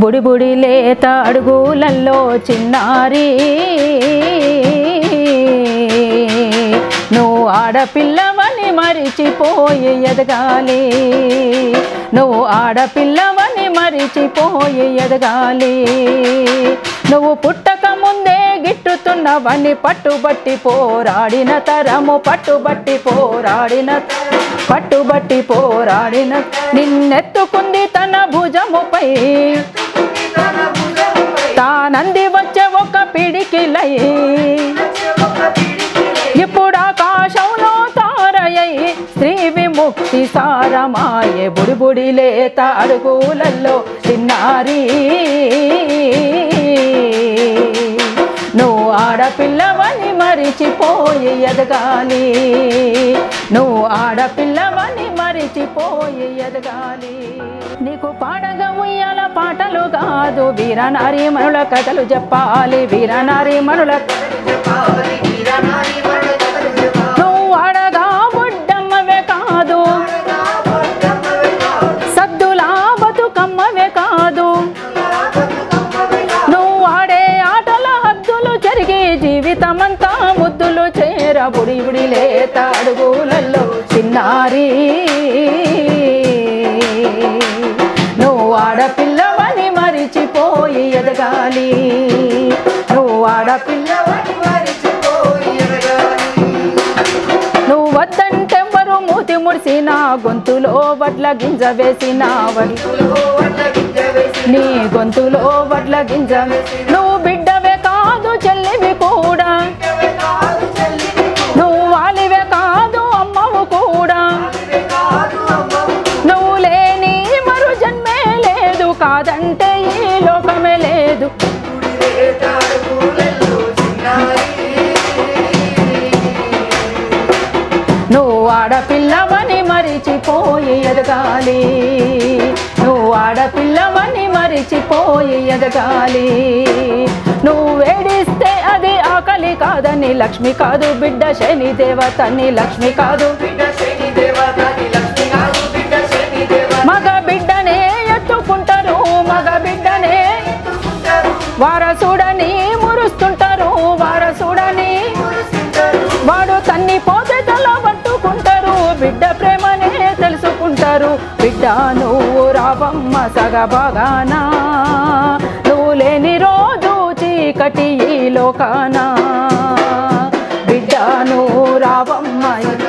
బుడి బుడి లేత అడుగులల్లో చిన్నారి నువ్వు ఆడపిల్లవని మరిచిపోయి ఎదగాలి నువ్వు ఆడపిల్లవని మరిచిపోయి ఎదగాలి నువ్వు పుట్టక ముందే గిట్టుతున్నవని పట్టుబట్టి పోరాడిన తరము పట్టుబట్టి పోరాడిన పట్టుబట్టి పోరాడిన నిన్నెత్తుకుంది తన భుజముపై తానంది వచ్చే ఒక పిడికిలై ఇప్పుడు ఆకాశంలో తారయై స్త్రీ విముక్తి సారమాయే బుడి బుడి లేత అడుగులలో తిన్నారీ నువ్వు ఆడపిల్లవని మరిచిపోయి ఎదగాలి నువ్వు ఆడపిల్లవని మరిచిపోయి ఎదగాలి నీకు పాడగా ఉయ్యాల పాటలు కాదు వీరనారి మనుల కథలు చెప్పాలి వీరనారి మనుల నువ్వు అడగా బుడ్డమ్మవే కాదు సద్దులా బతుకమ్మవే కాదు నువ్వు ఆడే ఆటల హద్దులు చెరిగి జీవితమంతా ముద్దులు చేర బుడి బుడి లేత అడుగులలో చిన్నారి నువ్వు ఆడపిల్లవని మరిచిపోయి ఎదగాలి నువ్వు ఆడపిల్లవని నువ్వు వద్దంటెవ్వరు మూతి ముడిసిన గొంతులో వడ్ల గింజ వేసిన నీ గొంతులో వడ్ల గింజ నువ్వు బిడ్డవే కాదు చెల్లివి కూడా నువ్వు వాలివే కాదు అమ్మవు కూడా నువ్వు లేని మరు జన్మే లేదు కాదంటే ఈ లోకమే లేదు నువ్వు ఆడపిల్లవని మరిచిపోయి ఎదగాలి నువ్వు ఆడపిల్లవని మరిచిపోయి ఎదగాలి నువ్వు వేడిస్తే అది ఆకలి కాదని లక్ష్మి కాదు బిడ్డ శని దేవతని లక్ష్మి కాదు మగ బిడ్డనే ఎత్తుకుంటారు మగ బిడ్డనే వారసుడని మురుస్తుంటారు వారసుడని వాడు తన్ని పోతే తల పట్టుకుంటారు బిడ్డ ప్రేమనే తెలుసుకుంటారు బిడ్డ నువ్వు రావమ్మ సగభాగానా నువ్వు లేని రోజు చీకటి ఈ లోకాన బిడ్డ నువ్వు రావమ్మ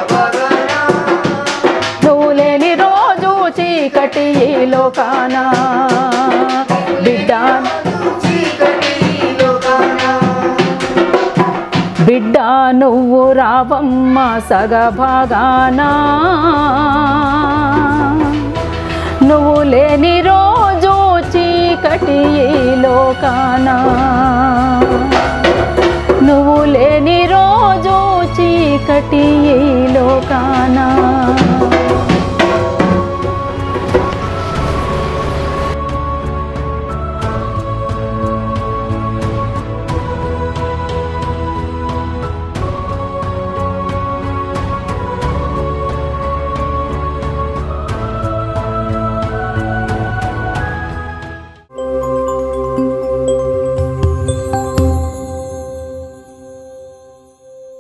నువ్వు లేని రోజు చీకటి ఈ లోకాన బిడ్డ బిడ్డ నువ్వు రావమ్మ సగభాగానా నువ్వు లేని రోజు చీకటి ఈ లోకాన నువ్వు లేని రోజు చీకటి ఈ లోకానా